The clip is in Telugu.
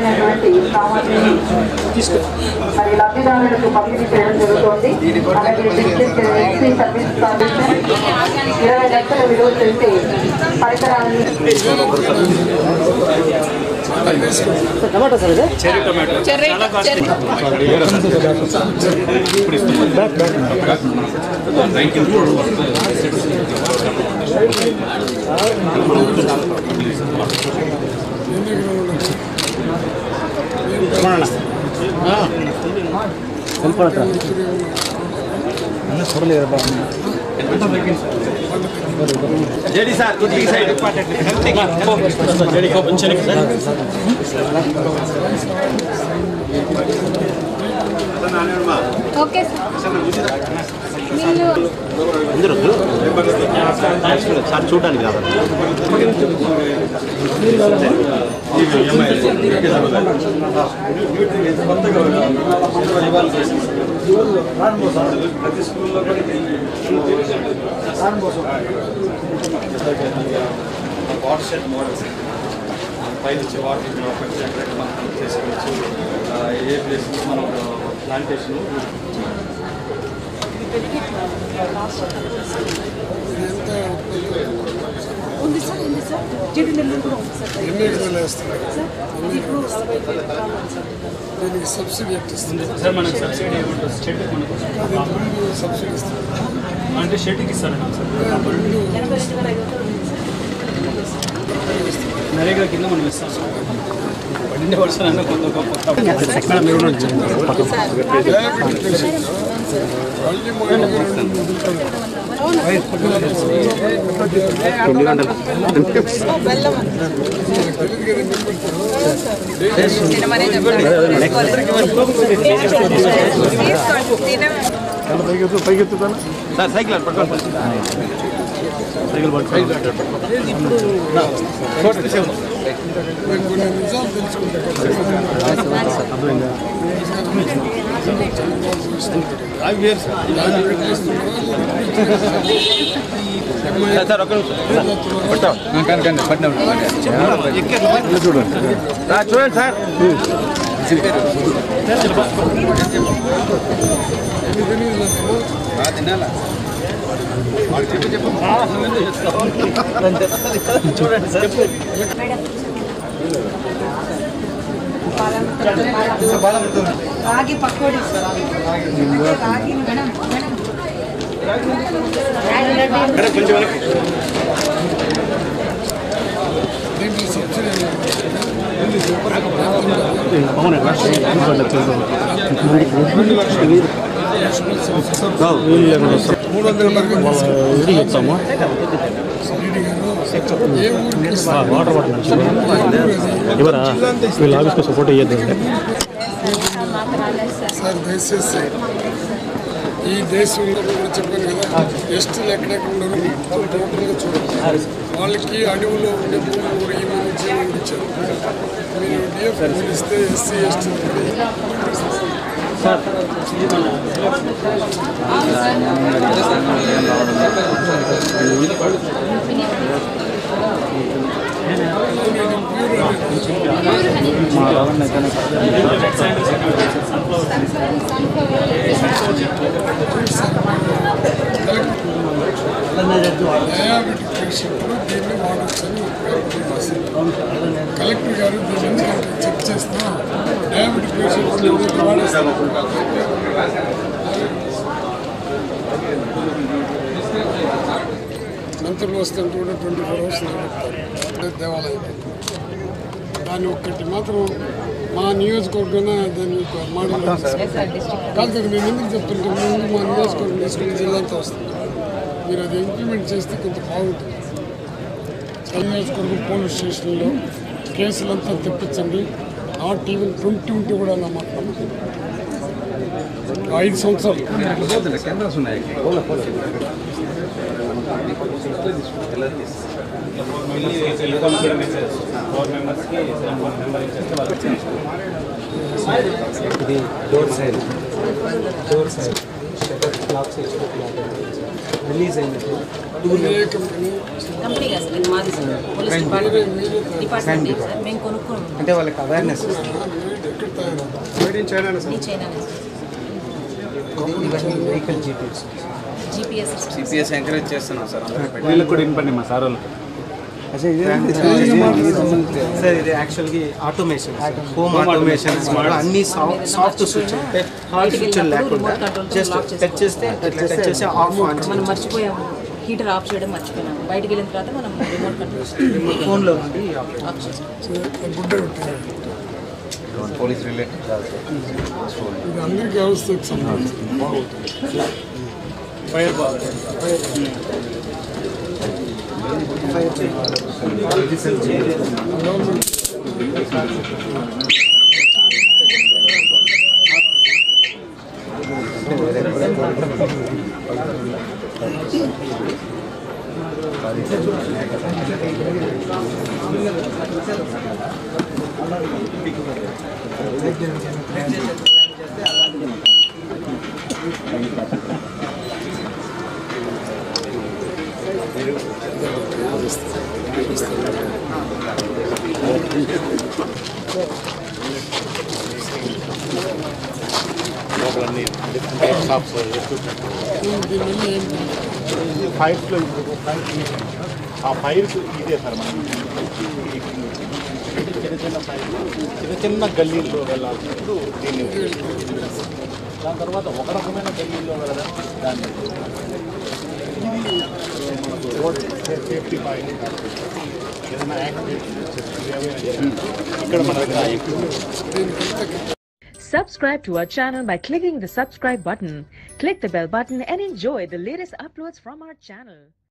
అవసరమైనటువంటి సామాగ్రిని మరి లబ్ధిదారులకు పంపిణీ చేయడం జరుగుతోంది అలాగే డిస్ట్రిక్ట్ ఎస్సీ సర్వీస్ కార్పొరేషన్ ఇరవై లక్షల విలువ చేసే పరికరాన్ని జేడి సార్ కొద్దిగా సైడ్ ఓకే సార్ వీళ్ళు అందరూ సార్ చూడడానికి రావాలి వాటర్ షెడ్ మోడల్స్ పైన వచ్చే వాటర్ ఎక్కడెక్కడ మనం చేసుకోవచ్చు ఆ, ఏ ప్లేస్ మనం ప్లాంటేషన్ ఉంది సార్ ఉంది సార్ చెడు నెల్లూరు కూడా ఉంది సార్ ఎన్ని ఎకరాలు వేస్తారు సార్ ఇది ఇప్పుడు నలభై ఐదు ఎకరాలు ఉంది సార్ దీనికి సబ్సిడీ ఎట్లా ఇస్తుంది సార్ మనకు సబ్సిడీ ఏమంటారు షెడ్ మనకు అది బిల్లు సబ్సిడీ ఇస్తుంది అంటే షెడ్కి ఇస్తారన్నా సార్ బిల్లు ఎనభై రెండు వేల ఐదు వందలు ఉంది సార్ నరేగా కింద మనం ఇస్తాం సార్ పన్నెండు వర్షాలు అన్న కొంత గొప్ప డయాబెటిక్ పేషెంట్ మళ్ళీ మనం రెండు మూడు వదులుతాం. నాకు తెలియదు కదా ఎందుకు పెడతారు. సార్ సైకిల్ అటు పట్టుకోండి సైకిల్ పట్టుకోండి నేను కొన్ని నిజాలు తెలుసుకుంటాను సార్ ఒక్క నిమిషం చూడండి సార్ చూడండి సార్ రాగి పకోడీ సార్ రాగి మేడం మేడం దీంట్లో సబ్సిడీ మూడు వందల వరకు చెప్తాము ఏ ఊరికి ఇస్తారు? వాటర్ బాటిల్ ఎవరా వీళ్ళు ఆఫీస్కి సపోర్ట్ అయ్యేది సార్ దయచేసి ఈ దేశంలో కూడా చెప్పాను కదా ఎస్టీలు ఎక్కడెక్కడ ఉన్నారో మొత్తం టోటల్గా చూడండి వాళ్ళకి అడవులో ఉండే భూములు కూడా ఈ మంది జీవనం ఇచ్చారు మీరు డిఎఫ్ పిలిస్తే ఎస్సీ ఎస్టీ డయాబెటిక్ పేషెంట్లు దీన్ని వాడొచ్చని పేపర్ రాశారు కలెక్టర్ గారు దీన్ని ఎందుకంటే చెక్ చేస్తున్నా డయాబెటిక్ పేషెంట్లు ఎవరైతే వాడేస్తారు మంత్రులు వస్తుంటే కూడా ట్వంటీ ఫోర్ అవర్స్ నిలబెడతారు దేవాలయం దాన్ని ఒక్కటి మాత్రం మా నియోజకవర్గం దాన్ని ఒక మోడల్ కాదు కదా మేము ఎందుకు చెప్తుంటే ముందు మా నియోజకవర్గం తీసుకుని జిల్లా అంతా వస్తుంది మీరు అది ఇంప్లిమెంట్ చేస్తే కొంత బాగుంటుంది ఆ నియోజకవర్గం పోలీస్ స్టేషన్లో కేసులంతా తెప్పించండి నాట్ ఈవెన్ ట్వంటీ ఉంటే కూడా నా మాట నమ్మకం. ఐదు సంవత్సరాలు ఇది door side door side clocks HP clock release అయినట్టు ఏ కంపెనీ కంపెనీ కాదు సార్ ఇది మాది సార్ పోలీస్ డిపార్ట్మెంట్ డిపార్ట్మెంట్ ఏం సార్ మేము కొనుక్కోము అంటే వాళ్ళకి అవేర్నెస్ ఎక్కడ తయారు నీ చైనానే సార్ ఇవన్నీ vehicle GPS GPS CPS encourage చేస్తున్నాం సార్ అందరూ వీళ్ళకి కూడా ఇన్పండి మా సార్ వాళ్ళకి సార్ ఇది యాక్చువల్గా ఆటోమేషన్ హోమ్ ఆటోమేషన్ అన్ని సాఫ్ట్ స్విచ్ అంటే హార్డ్ స్విచ్ లేకుండా జస్ట్ టచ్ చేస్తే టచ్ చేసి ఆఫ్ ఆన్ మనం మర్చిపోయాము హీటర్ ఆఫ్ చేయడం మర్చిపోయినాము బయటికి వెళ్ళిన తర్వాత మనం రిమోట్ కంట్రోల్ ఫోన్లో నుండి ఆఫ్ చేస్తాం గుడ్డ పెట్టారు పోలీస్ రిలేటెడ్ కాదు సార్ ఇది అందరికీ వ్యవస్థకు సంబంధించి బాగుంటుంది దీనివల్ల ఏంటి ఫైర్స్లో ఇప్పుడు ఫైర్ ఆ ఫైర్స్ ఇదే సార్ మనం చిన్న చిన్న ఫైర్ చిన్న చిన్న గల్లీల్లో వెళ్ళాల్సినప్పుడు దీన్ని ఉపయోగిస్తాం. దాని తర్వాత ఒక రకమైన గల్లీల్లో వెళ్ళడం దాన్ని ఇది మనకు రోడ్ సేఫ్టీ పాయింట్ కాబట్టి ఏదైనా యాక్సిడెంట్ ఇక్కడ మన దగ్గర accident Subscribe to our channel by clicking the subscribe button. Click the bell button and enjoy the latest uploads from our channel.